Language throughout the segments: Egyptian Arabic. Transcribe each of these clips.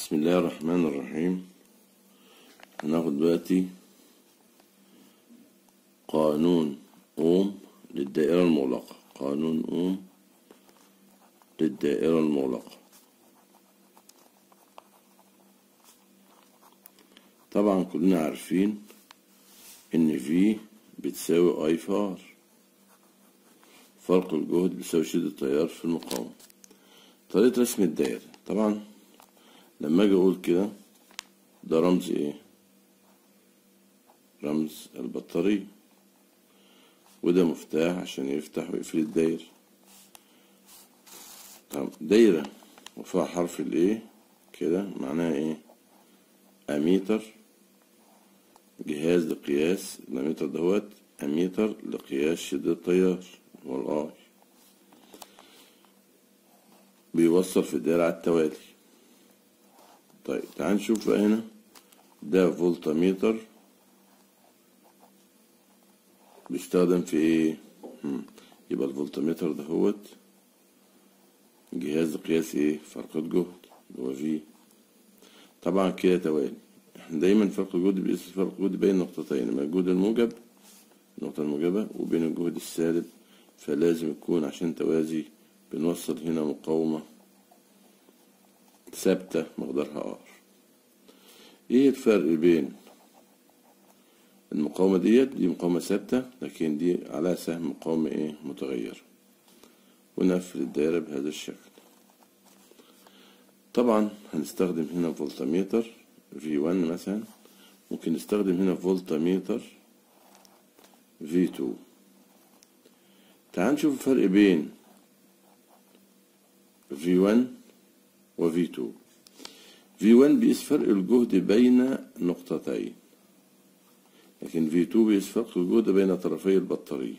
بسم الله الرحمن الرحيم هناخد دلوقتي قانون أوم للدائرة المغلقة قانون أوم للدائرة المغلقة طبعا كلنا عارفين إن في بتساوي أي في آر فرق الجهد بيساوي شدة التيار في المقاومة طريقة رسم الدائرة طبعا لما اجي اقول كده ده رمز ايه رمز البطارية وده مفتاح عشان يفتح ويقفل الدايرة طب دايرة وفيها حرف الايه كده معناها ايه اميتر جهاز لقياس الاميتر دهوت اميتر لقياس شدة التيار والاي بيوصل في الدائرة على التوالي طيب تعال نشوف بقى هنا ده فولتميتر بيستخدم في ايه مم. يبقى الفولتميتر دهوت جهاز لقياس ايه فرق الجهد اللي هو في طبعا كده توالي احنا دايما فرق الجهد بيقيس فرق الجهد بين نقطتين لما الجهد الموجب النقطة الموجبة وبين الجهد السالب فلازم يكون عشان توازي بنوصل هنا مقاومة ثابتة مقدارها ار ايه الفرق بين المقاومة ديت دي مقاومة ثابتة لكن دي عليها سهم مقاومة ايه متغير ونقفل الدائرة بهذا الشكل طبعا هنستخدم هنا فولتميتر في 1 مثلا ممكن نستخدم هنا فولتميتر في 2 تعال نشوف الفرق بين في 1 و في 2 في 1 بيقيس فرق الجهد بين نقطتين لكن في 2 بيقيس فرق الجهد بين طرفي البطارية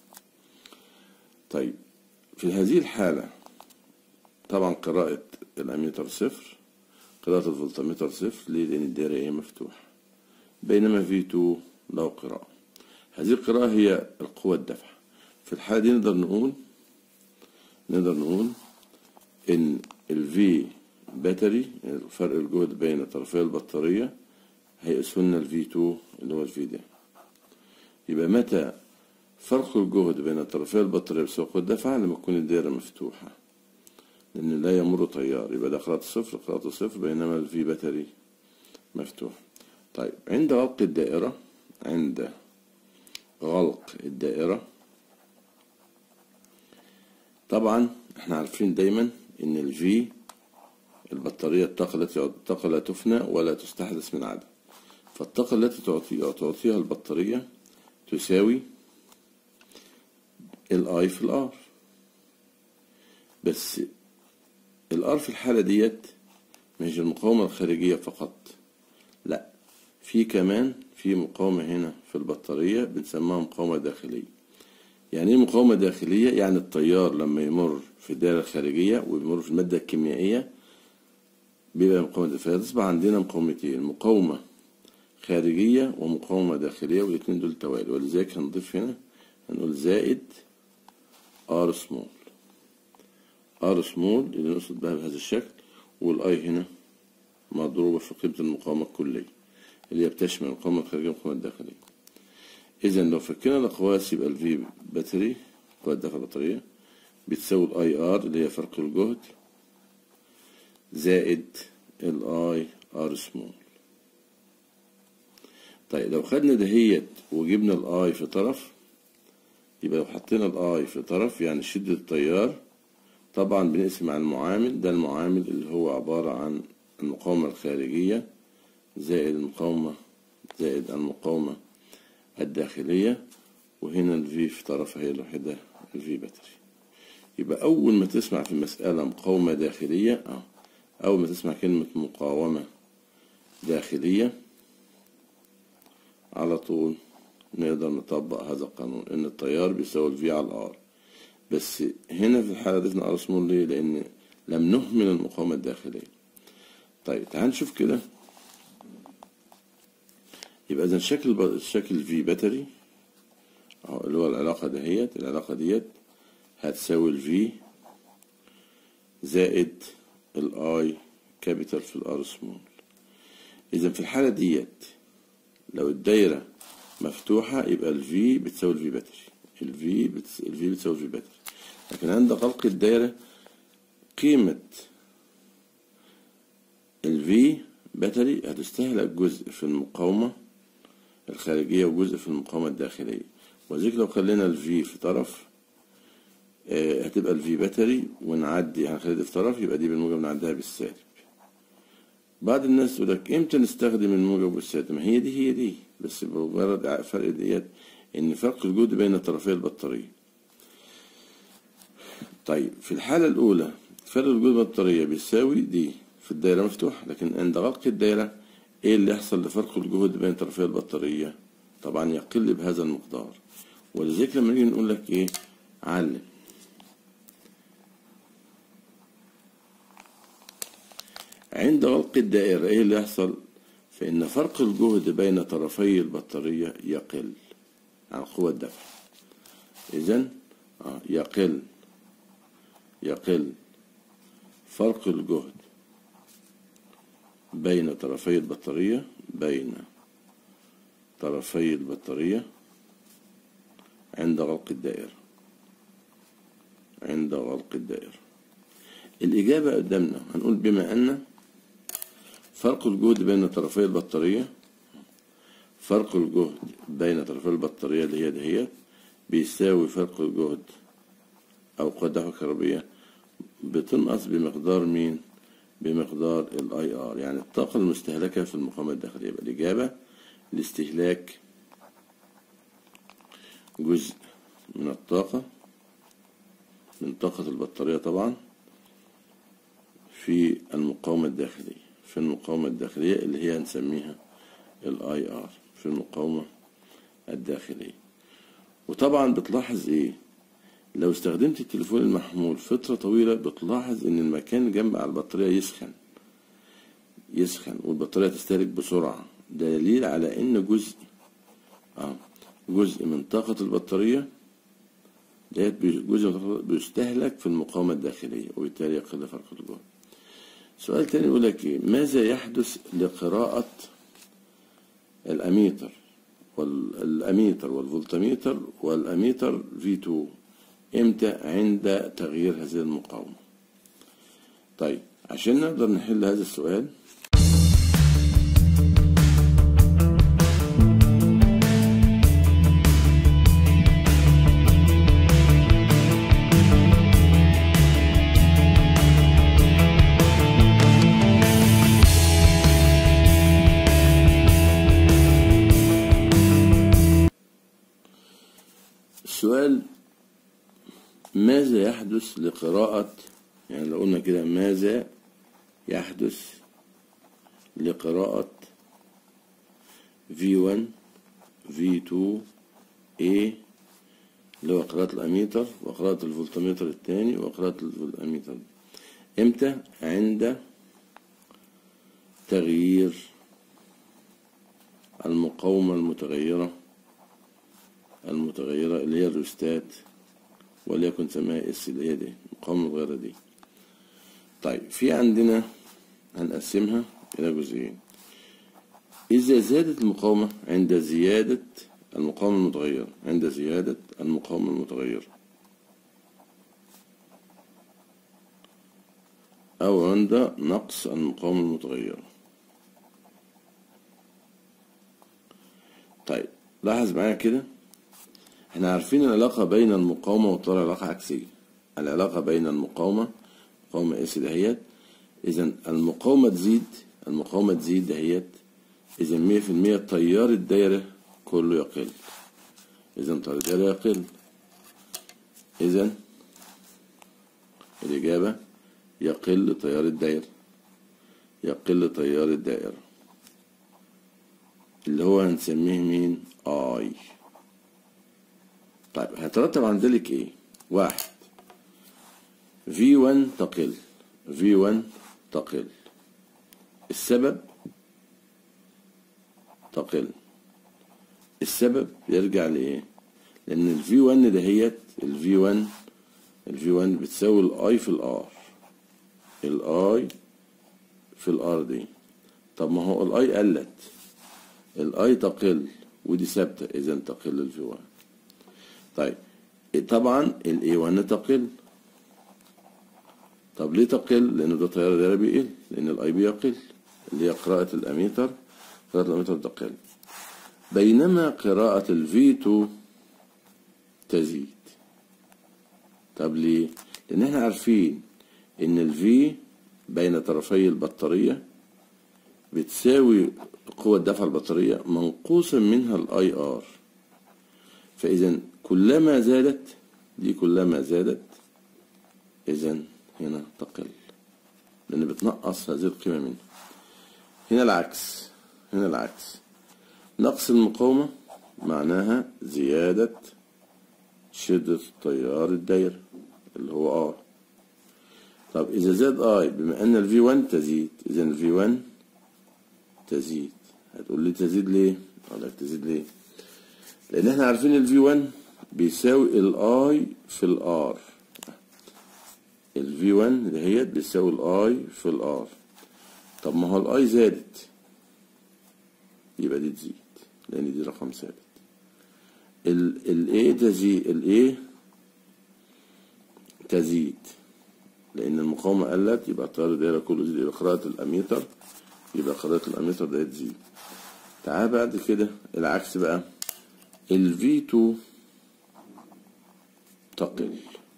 طيب في هذه الحالة طبعا قراءة الأميتر صفر قراءة الفولتميتر صفر ليه لأن الدائرة هي مفتوحة بينما في 2 له قراءة هذه القراءة هي القوة الدفع في الحالة دي نقدر نقول نقدر نقول إن الفي باتري يعني فرق الجهد بين طرفي البطارية هيقيسوا لنا الفي 2 اللي هو الفي ده يبقى متى فرق الجهد بين طرفي البطارية بسبب قوة الدفع لما تكون الدائرة مفتوحة لأن لا يمر تيار يبقى ده قراءة صفر قراءة صفر بينما الفي باتري مفتوح طيب عند غلق الدائرة عند غلق الدائرة طبعا احنا عارفين دايما ان الفي البطارية الطاقة التي الطاقة لا تفنى ولا تستحدث من عدم فالطاقة التي تعطيها تعطيها البطارية تساوي الاي في الار بس الار في الحالة ديت مش المقاومة الخارجية فقط لا في كمان في مقاومة هنا في البطارية بنسميها مقاومة داخلية يعني ايه مقاومة داخلية يعني التيار لما يمر في الدائرة الخارجية ويمر في المادة الكيميائية بيبقى مقاومة فيصبح عندنا مقاومتين مقاومة خارجية ومقاومة داخلية والاتنين دول توالي ولذلك هنضيف هنا هنقول زائد ار سمول ار سمول اللي نقصد بها بهذا الشكل والاي هنا مضروبة في قيمة المقاومة الكلية اللي هي بتشمل المقاومة الخارجية والمقاومة الداخلية إذا لو فكينا الأقواس يبقى الفي باتري قوة داخل البطارية بتساوي الاي ار اللي هي فرق الجهد زائد الاي ار سمول طيب لو خدنا دهيت وجبنا الاي في طرف يبقى لو حطينا الاي في طرف يعني شدة التيار طبعا بنقسم على المعامل ده المعامل اللي هو عبارة عن المقاومة الخارجية زائد المقاومة زائد المقاومة الداخلية وهنا الفي في طرف هي الوحدة الفي باتري يبقى أول ما تسمع في المسألة مقاومة داخلية أو أول ما تسمع كلمة مقاومة داخلية على طول نقدر نطبق هذا القانون إن التيار بيساوي الفي على الآر بس هنا في الحالة دي ار سمول ليه؟ لأن لم نهمل المقاومة الداخلية طيب تعال نشوف كده يبقى إذا شكل شكل في باتري أهو اللي هو العلاقة دهيت العلاقة ديت هتساوي الفي زائد الاي كابيتال في الار سمول اذا في الحالة ديت لو الدايرة مفتوحة يبقى الفي بتساوي الفي باتري الفي بتس... الفي بتساوي الفي باتري لكن عند غلق الدايرة قيمة الفي باتري هتستهلك جزء في المقاومة الخارجية وجزء في المقاومة الداخلية وذلك لو خلينا الفي في طرف آه، هتبقى الفي باتري ونعدي هنخلي دي في طرف يبقى دي بالموجب نعديها بالسالب بعض الناس تقول لك امتى نستخدم الموجب والسالب ما هي دي هي دي بس بمجرد فرق ديت ان فرق الجهد بين طرفي البطارية طيب في الحالة الأولى فرق الجهد البطارية بيساوي دي في الدايرة مفتوحة لكن عند غلق الدايرة ايه اللي يحصل لفرق الجهد بين طرفي البطارية طبعا يقل بهذا المقدار ولذلك لما نيجي نقول لك ايه علم عند غلق الدائرة ايه اللي يحصل فإن فرق الجهد بين طرفي البطارية يقل عن قوة الدفع إذن آه، يقل يقل فرق الجهد بين طرفي البطارية بين طرفي البطارية عند غلق الدائرة عند غلق الدائرة الإجابة قدامنا هنقول بما أن فرق الجهد بين طرفي البطارية فرق الجهد بين طرفي البطارية اللي هي دهيت بيساوي فرق الجهد أو قوة الدفع الكهربية بتنقص بمقدار مين؟ بمقدار الاي ار يعني الطاقة المستهلكة في المقاومة الداخلية يبقى الإجابة الاستهلاك جزء من الطاقة من طاقة البطارية طبعا في المقاومة الداخلية في المقاومة الداخلية اللي هي هنسميها الاي ار في المقاومة الداخلية وطبعا بتلاحظ ايه لو استخدمت التليفون المحمول فترة طويلة بتلاحظ ان المكان جنب على البطارية يسخن يسخن والبطارية تستهلك بسرعة ده دليل على ان جزء اه جزء من طاقة البطارية ديت جزء من طاقة بيستهلك في المقاومة الداخلية وبالتالي يقل فرق الجهد سؤال تاني يقول لك ايه ماذا يحدث لقراءة الأميتر والأميتر والفولتميتر والأميتر V2 امتى عند تغيير هذه المقاومة طيب عشان نقدر نحل هذا السؤال السؤال ماذا يحدث لقراءة يعني لو قلنا كده ماذا يحدث لقراءة V1 V2 A اللي هو قراءة الأميتر وقراءة الفولتميتر الثاني وقراءة الأميتر امتى عند تغيير المقاومة المتغيرة المتغيرة اللي هي الروستات وليكن سماها اس اللي هي دي المقاومة المتغيرة دي طيب في عندنا هنقسمها إلى جزئين إذا زادت المقاومة عند زيادة المقاومة المتغيرة عند زيادة المقاومة المتغيرة أو عند نقص المقاومة المتغيرة طيب لاحظ معايا كده احنا عارفين العلاقة بين المقاومة والتيار علاقة عكسية العلاقة بين المقاومة مقاومة اس دهيت إذا المقاومة تزيد المقاومة تزيد دهيت إذا مية في المية تيار الدايرة كله يقل إذا تيار الدايرة يقل إذا الإجابة يقل تيار الدايرة يقل تيار الدائرة اللي هو هنسميه مين اي طيب هيترتب عن ذلك ايه واحد V1 تقل V1 تقل السبب تقل السبب يرجع لايه لان ال V1 دهيت ال V1 ال V1 بتساوي الاي في الار الاي في الار دي طب ما هو الاي قلت الاي تقل ودي ثابته اذا تقل الفي 1 طيب طبعا الاي 1 تقل طب ليه تقل لان ده تيار دايره بيقل لان الاي بيقل اللي هي قراءه الاميتر قراءه الاميتر تقل بينما قراءه الفي 2 تزيد طب ليه لان احنا عارفين ان الفي بين طرفي البطاريه بتساوي قوة دفع البطارية منقوصا منها الاي ار فإذا كلما زادت دي كلما زادت إذا هنا تقل لأن بتنقص هذه القيمة منها هنا العكس هنا العكس نقص المقاومة معناها زيادة شدة التيار الدايرة اللي هو ار طب إذا زاد اي بما أن الفي 1 تزيد إذا الفي 1 تزيد هتقول لي تزيد ليه؟ أقول لك تزيد ليه؟ لأن احنا عارفين ال V1 بيساوي ال I في ال R ال V1 دهيت بيساوي ال I في ال R طب ما هو ال I زادت يبقى دي تزيد لأن دي رقم ثابت ال ال A تزيد ال A تزيد لأن المقاومة قلت يبقى التيار الدايرة كله يزيد يبقى قراءة الأميتر يبقى قراءة الأميتر ده تزيد تعال بعد كده العكس بقى ال V2 تقل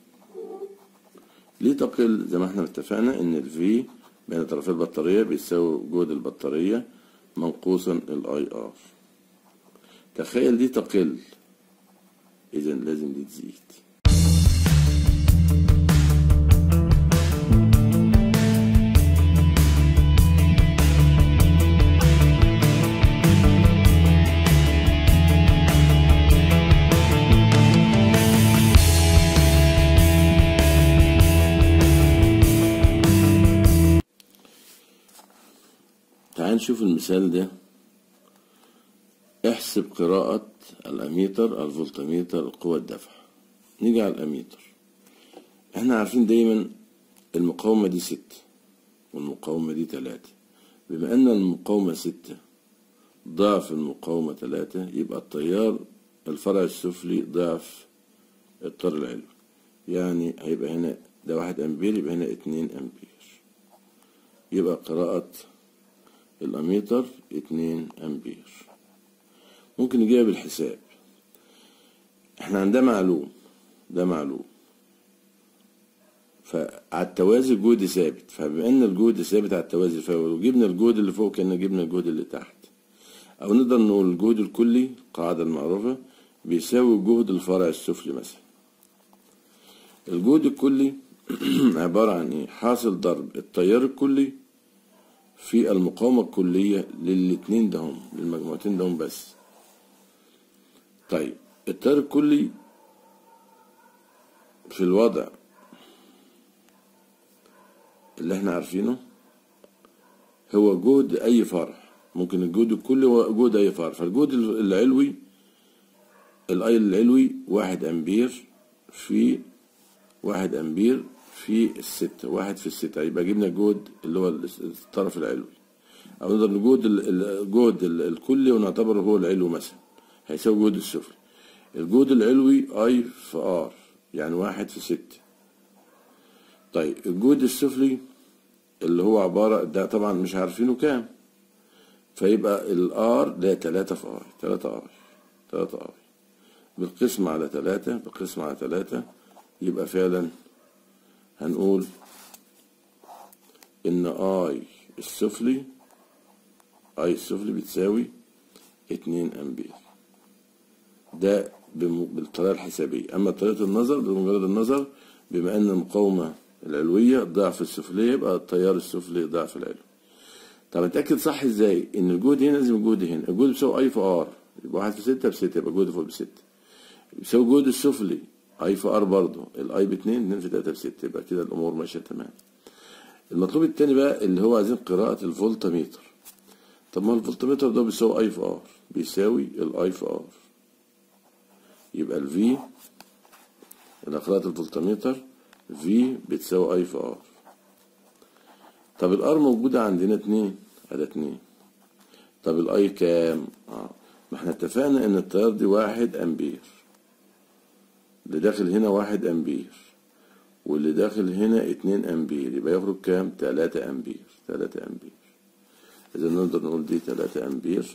ليه تقل زي ما احنا اتفقنا ان ال V بين طرفي البطارية بيساوي جهد البطارية منقوصا ال IR تخيل دي تقل اذا لازم دي تزيد تعال نشوف المثال ده احسب قراءة الأميتر الفولتميتر قوة الدفع نيجي على الأميتر احنا عارفين دايما المقاومة دي ستة والمقاومة دي تلاتة بما أن المقاومة ستة ضعف المقاومة تلاتة يبقى التيار الفرع السفلي ضعف التيار العلوي يعني هيبقى هنا ده واحد أمبير يبقى هنا اتنين أمبير يبقى قراءة الأميتر اتنين أمبير ممكن نجيبها بالحساب احنا عندنا معلوم ده معلوم فعلى التوازي الجهد ثابت فبما ان الجهد ثابت على التوازي فلو جبنا الجهد اللي فوق كنا جبنا الجهد اللي تحت او نقدر نقول الجهد الكلي القاعدة المعروفة بيساوي جهد الفرع السفلي مثلا الجهد الكلي عبارة عن ايه حاصل ضرب التيار الكلي في المقاومة الكلية للاتنين دهم للمجموعتين دهم بس طيب التيار الكلي في الوضع اللي احنا عارفينه هو جهد اي فرع ممكن الجهد الكلي هو جهد اي فرع فالجهد العلوي الاي العلوي واحد امبير في واحد امبير في الستة واحد في الستة يبقى جبنا الجهد اللي هو الطرف العلوي أو نقدر الجهد الجهد الكلي ونعتبره هو العلو مثلا هيساوي الجهد السفلي الجهد العلوي أي في آر يعني واحد في ستة طيب الجهد السفلي اللي هو عبارة ده طبعا مش عارفينه كام فيبقى الآر ده تلاتة في آي تلاتة آي تلاتة آي بالقسم على تلاتة بالقسم على تلاتة يبقى فعلا هنقول ان اي السفلي اي السفلي بتساوي اتنين امبير ده بالطريقة الحسابية اما طريقة النظر بمجرد النظر بما ان المقاومة العلوية ضعف السفلية يبقى التيار السفلي ضعف العلوي طب اتأكد صح ازاي ان الجهد هنا لازم الجهد هنا الجهد بيساوي اي في ار يبقى واحد في ستة بستة يبقى الجهد فوق بستة بيساوي الجهد السفلي اي في ار برضه الاي باتنين اتنين في تلاتة بستة يبقى كده الامور ماشية تمام المطلوب التاني بقى اللي هو عايزين قراءة الفولتميتر طب ما الفولتميتر ده بيساوي اي في ار بيساوي الاي في ار يبقى الفي اللي قراءة الفولتميتر في بتساوي اي في ار طب الار موجودة عندنا اتنين ادي اتنين طب الاي كام اه ما احنا اتفقنا ان التيار دي واحد امبير اللي داخل هنا واحد امبير واللي داخل هنا اتنين امبير يبقى يخرج كام تلاتة امبير تلاتة امبير اذا نقدر نقول دي تلاتة امبير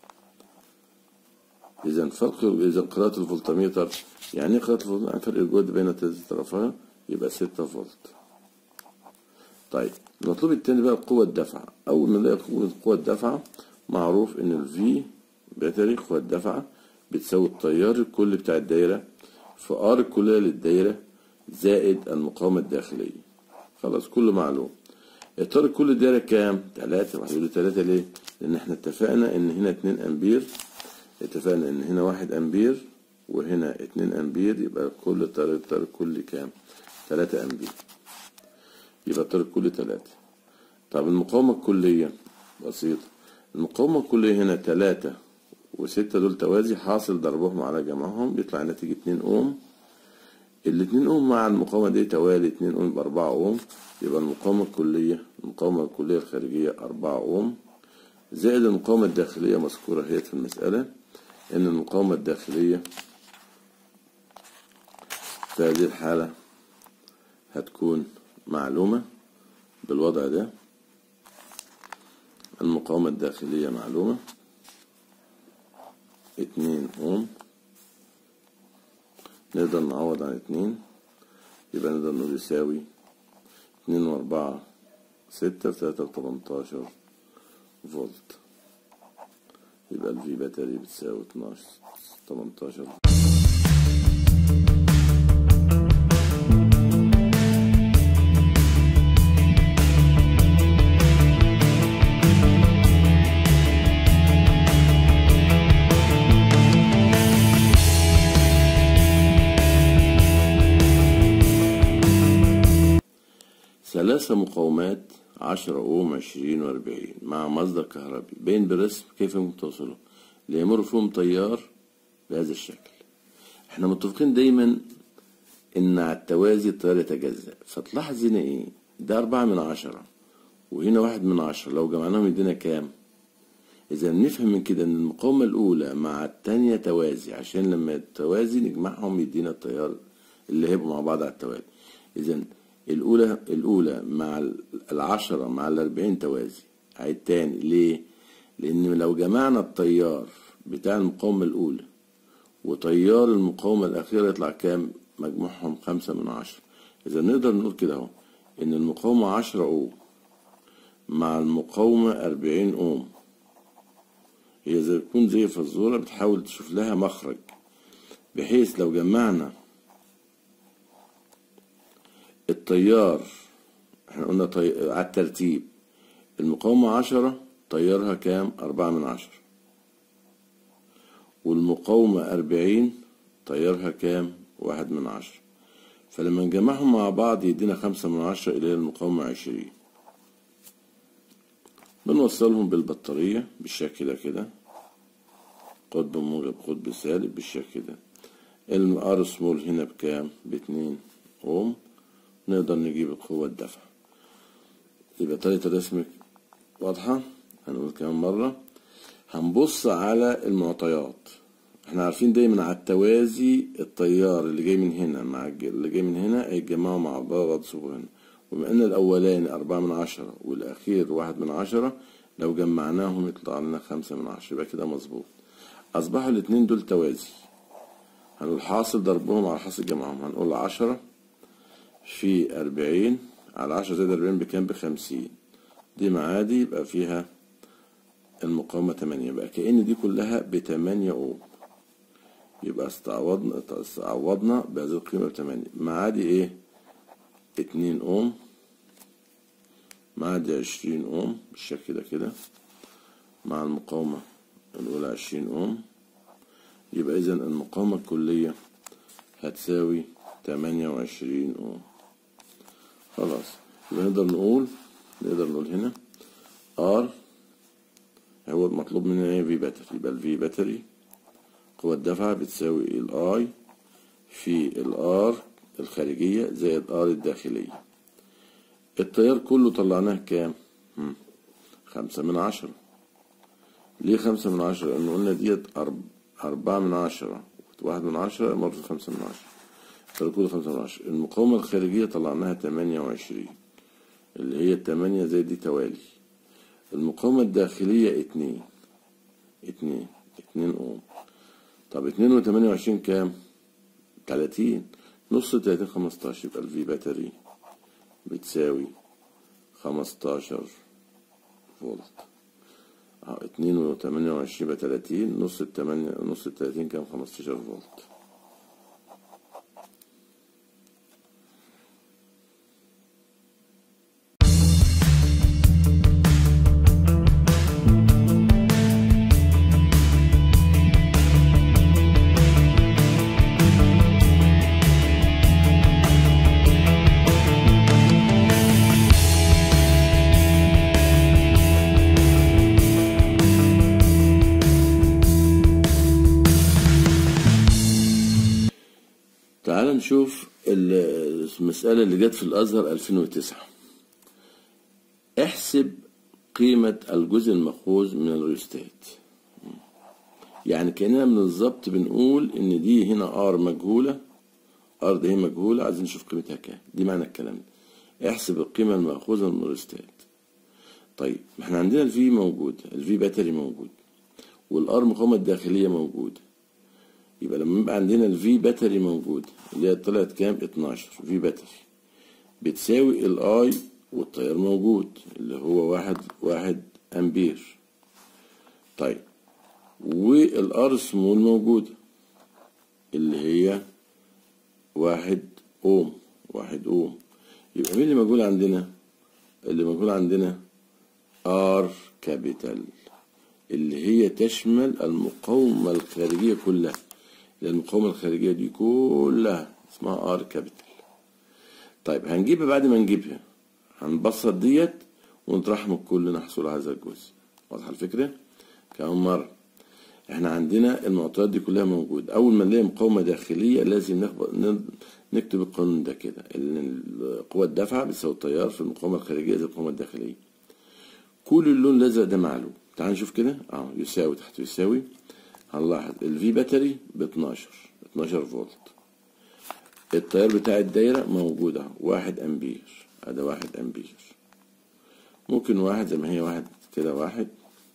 اذا فرق اذا قراءة الفولتميتر يعني ايه قراءة الفولتميتر يعني فرق الجهد بين طرفها يبقى ستة فولت طيب المطلوب التاني بقى قوة الدفع أول ما نلاقي قوة قوة الدفع معروف إن الفي باتري قوة الدفع بتساوي التيار الكلي بتاع الدايرة في ار الكلية للدايرة زائد المقاومة الداخلية خلاص كله معلوم التيار الكلي الدايرة كام؟ تلاتة واحد يقول لي تلاتة ليه؟ لأن احنا اتفقنا إن هنا اتنين أمبير اتفقنا إن هنا واحد أمبير وهنا اتنين أمبير يبقى كل التيار التيار الكلي كام؟ تلاتة أمبير يبقى التيار الكلي تلاتة طب المقاومة الكلية بسيطة المقاومة الكلية هنا تلاتة وستة دول توازي حاصل ضربهم على جمعهم يطلع ناتج اتنين أوم الاتنين أوم مع المقاومة دي توالي اتنين أوم يبقى أربعة أوم يبقى المقاومة الكلية المقاومة الكلية الخارجية أربعة أوم زائد المقاومة الداخلية مذكورة هي في المسألة إن المقاومة الداخلية في هذه الحالة هتكون معلومة بالوضع ده المقاومة الداخلية معلومة اتنين اوم نقدر نعوض عن اتنين يبقى نقدر نقول يساوي اتنين واربعة ستة وتلاتة وتمنتاشر فولت يبقى الفي باتري بتساوي اتناشر تمنتاشر ثلاثة مقاومات عشرة أوم عشرين وأربعين مع مصدر كهربي بين برسم كيف يمكن توصله ليمر فيهم تيار بهذا الشكل احنا متفقين دايما ان على التوازي التيار يتجزأ فتلاحظ هنا ايه ده أربعة من عشرة وهنا واحد من عشرة لو جمعناهم يدينا كام إذا نفهم من كده إن المقاومة الأولى مع التانية توازي عشان لما التوازي نجمعهم يدينا التيار اللي هيبقوا مع بعض على التوالي إذا الأولى الأولى مع العشرة مع الأربعين توازي عيد تاني ليه؟ لأن لو جمعنا التيار بتاع المقاومة الأولى وتيار المقاومة الأخيرة يطلع كام؟ مجموعهم خمسة من عشرة إذا نقدر نقول كده أهو إن المقاومة عشرة أوم مع المقاومة أربعين أوم هي زي تكون زي فزورة بتحاول تشوف لها مخرج بحيث لو جمعنا التيار احنا قلنا طي... على الترتيب المقاومة عشرة تيارها كام أربعة من عشرة والمقاومة أربعين تيارها كام واحد من عشرة فلما نجمعهم مع بعض يدينا خمسة من عشرة اللي هي المقاومة عشرين بنوصلهم بالبطارية بالشكل ده كده قطب موجب قطب سالب بالشكل ده الار سمول هنا بكام باتنين اوم نقدر نجيب القوة الدفع يبقى طريقة الرسم واضحة هنقول كمان مرة هنبص على المعطيات احنا عارفين دايما على التوازي التيار اللي جاي من هنا مع اللي جاي من هنا هيتجمعوا مع بعض صفوا هنا وبما ان الاولاني اربعة من عشرة والاخير واحد من عشرة لو جمعناهم يطلع لنا خمسة من عشرة يبقى كده مظبوط اصبحوا الاتنين دول توازي هنقول حاصل ضربهم على حاصل جمعهم هنقول عشرة في أربعين على عشرة زائد أربعين بكام بخمسين دي معادي يبقى فيها المقاومة تمانية يبقى كأن دي كلها بتمانية أوم يبقى استعوضنا استعوضنا بهذه القيمة بتمانية معادي إيه اتنين أوم معادي عشرين أوم بالشكل ده كده مع المقاومة الأولى عشرين أوم يبقى إذا المقاومة الكلية هتساوي تمانية وعشرين أوم خلاص يبقى نقدر نقول نقدر نقول هنا R هو المطلوب مننا ايه في باتري يبقى الفي باتري قوة الدفع بتساوي الاي في الار الخارجية زائد ار الداخلية التيار كله طلعناه كام هم، خمسة من عشرة ليه خمسة من عشرة لأن قلنا ديت أرب... أربعة من عشرة واحد من عشرة مرة خمسة من عشرة التيار كله خمسة من عشرة المقاومة الخارجية طلعناها تمانية وعشرين اللي هي التمانية زي دي توالي المقاومة الداخلية اتنين اتنين اتنين اوم طب اتنين وتمانية وعشرين كام تلاتين نص تلاتين خمستاشر يبقى الفي باتري بتساوي خمستاشر فولت اه اتنين وتمانية وعشرين يبقى تلاتين نص التمانية نص التلاتين كام خمستاشر فولت تعال نشوف ال- المسألة اللي جت في الأزهر 2009 احسب قيمة الجزء المأخوذ من الريستات يعني كأننا من الظبط بنقول إن دي هنا ار مجهولة ار دي مجهولة عايزين نشوف قيمتها كام دي معنى الكلام ده احسب القيمة المأخوذة من الريستات طيب ما احنا عندنا الفي موجود الفي باتري موجود والار مقاومة الداخلية موجودة يبقى لما يبقى عندنا الفي باتري موجود اللي هي طلعت كام 12 في باتري بتساوي الاي والتيار موجود اللي هو واحد واحد امبير طيب والار سمول موجودة اللي هي واحد اوم واحد اوم يبقى مين اللي موجود عندنا اللي موجود عندنا ار كابيتال اللي هي تشمل المقاومة الخارجية كلها لأن المقاومة الخارجية دي كلها اسمها ار كابيتال طيب هنجيبها بعد ما نجيبها هنبسط ديت ونطرح من الكل نحصل على هذا الجزء واضحة الفكرة؟ كمان مرة احنا عندنا المعطيات دي كلها موجودة أول ما نلاقي مقاومة داخلية لازم نخبط ن- نكتب القانون ده كده إن قوة الدفع بتساوي التيار في المقاومة الخارجية زي المقاومة الداخلية كل اللون الأزرق ده معلوم تعال نشوف كده اه يساوي تحت يساوي هنلاحظ الفي باتري ب 12 12 فولت التيار بتاع الدايرة موجود اهو واحد امبير ادي واحد امبير ممكن واحد زي ما هي واحد كده واحد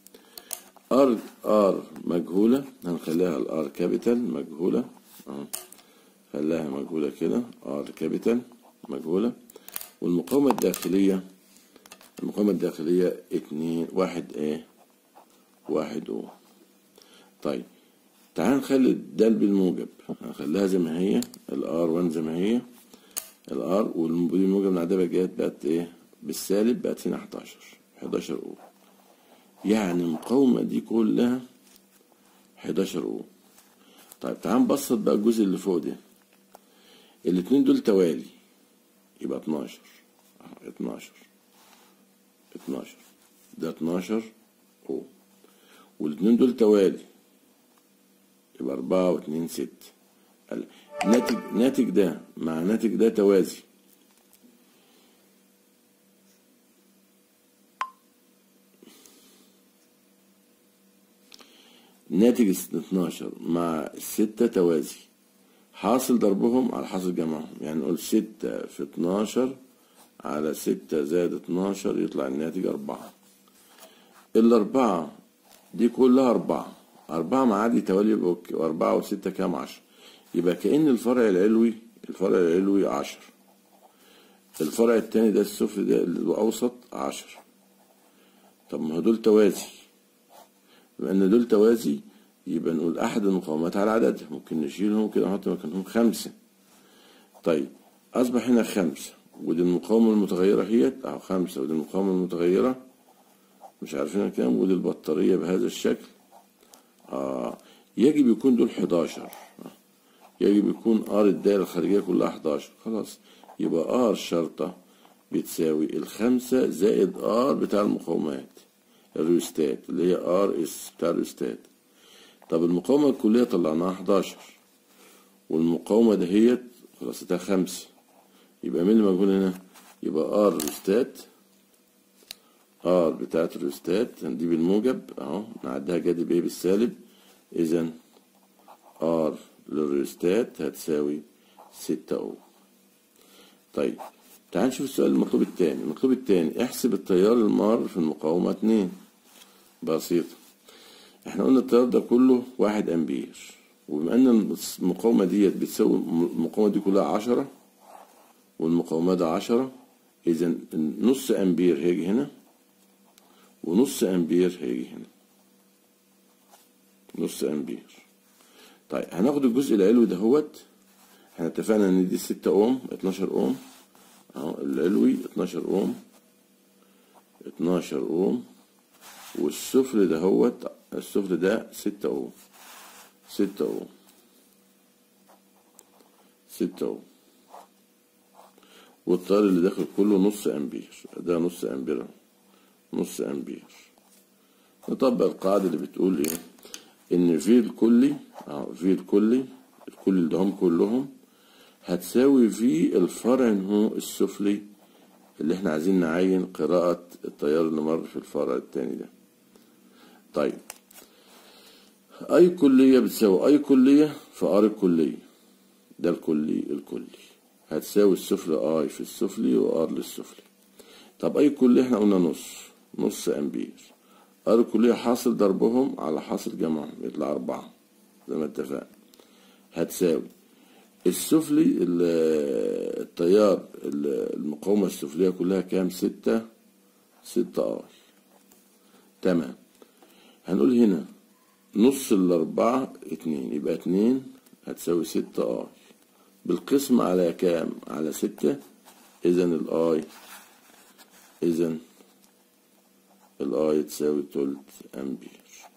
ار ار مجهولة هنخليها الار كابيتال مجهولة اهو خليها مجهولة كده ار كابيتال مجهولة والمقاومة الداخلية المقاومة الداخلية اتنين واحد ايه واحد او طيب تعال نخلي الدال بالموجب هنخليها زي ما هي الار 1 زي ما هي الار والموجب من عدابة جت بقت ايه بالسالب بقت هنا 11 11 او يعني المقاومة دي كلها 11 او طيب تعال نبسط بقى الجزء اللي فوق ده الاتنين دول توالي يبقى 12 اه 12 12 ده 12 او والاتنين دول توالي يبقى أربعة واتنين ست ال- ناتج ناتج ده مع ناتج ده توازي ناتج الس- 12 مع الستة توازي حاصل ضربهم على حاصل جمعهم يعني نقول ستة في 12 على ستة زائد 12 يطلع الناتج أربعة الأربعة دي كلها أربعة أربعة مع عدد توالي يبقوا ك- وأربعة وستة كام عشر يبقى كأن الفرع العلوي الفرع العلوي عشر الفرع التاني ده السفلي ده الأوسط عشر طب ما هو دول توازي بما إن دول توازي يبقى نقول أحد المقاومات على عددها ممكن نشيلهم كده نحط مكانهم خمسة طيب أصبح هنا خمسة ودي المقاومة المتغيرة هي أهو خمسة ودي المقاومة المتغيرة مش عارفين كام ودي البطارية بهذا الشكل آه يجب يكون دول 11 آه. يجب يكون ار الدائرة الخارجية كلها 11 خلاص يبقى ار شرطة بتساوي الخمسة زائد ار بتاع المقاومات الريوستات اللي هي ار اس بتاع الريوستات طب المقاومة الكلية طلعناها 11 والمقاومة دهيت خلاص ده خمسة يبقى مين اللي موجود هنا يبقى ار ريستات ار بتاعت الريستات هنجيب الموجب اهو نعديها جانب ايه بالسالب اذا ار للريستات هتساوي ستة اوم طيب تعال نشوف السؤال المطلوب التاني المطلوب التاني احسب التيار المار في المقاومة اتنين بسيطة احنا قلنا التيار ده كله واحد امبير وبما ان المقاومة ديت بتساوي المقاومة دي كلها عشرة والمقاومة ده عشرة اذا نص امبير هيجي هنا ونص امبير هيجي هنا نص امبير طيب هناخد الجزء العلوي دهوت احنا اتفقنا ان دي ستة اوم اتناشر اوم اهو العلوي اتناشر اوم اتناشر اوم والسفل دهوت السفل ده ستة اوم ستة اوم ستة اوم والتيار اللي داخل كله نص امبير ده نص امبير نص امبير نطبق القاعدة اللي بتقول ايه ان في الكلي اه في الكلي الكل اللي هم كلهم هتساوي في الفرع هو السفلي اللي احنا عايزين نعين قراءة التيار اللي مر في الفرع التاني ده طيب اي كلية بتساوي اي كلية في ار الكلية ده الكلي الكلي هتساوي السفلي اي في السفلي وار للسفلي طب اي كلية احنا قلنا نص نص امبير ار الكلية حاصل ضربهم على حاصل جمعهم يطلع أربعة زي ما اتفقنا هتساوي السفلي التيار المقاومة السفلية كلها كام ستة ستة اي تمام هنقول هنا نص الأربعة اتنين يبقى اتنين هتساوي ستة اي بالقسم على كام على ستة إذا الآي إذا الآي تساوي تلت أمبير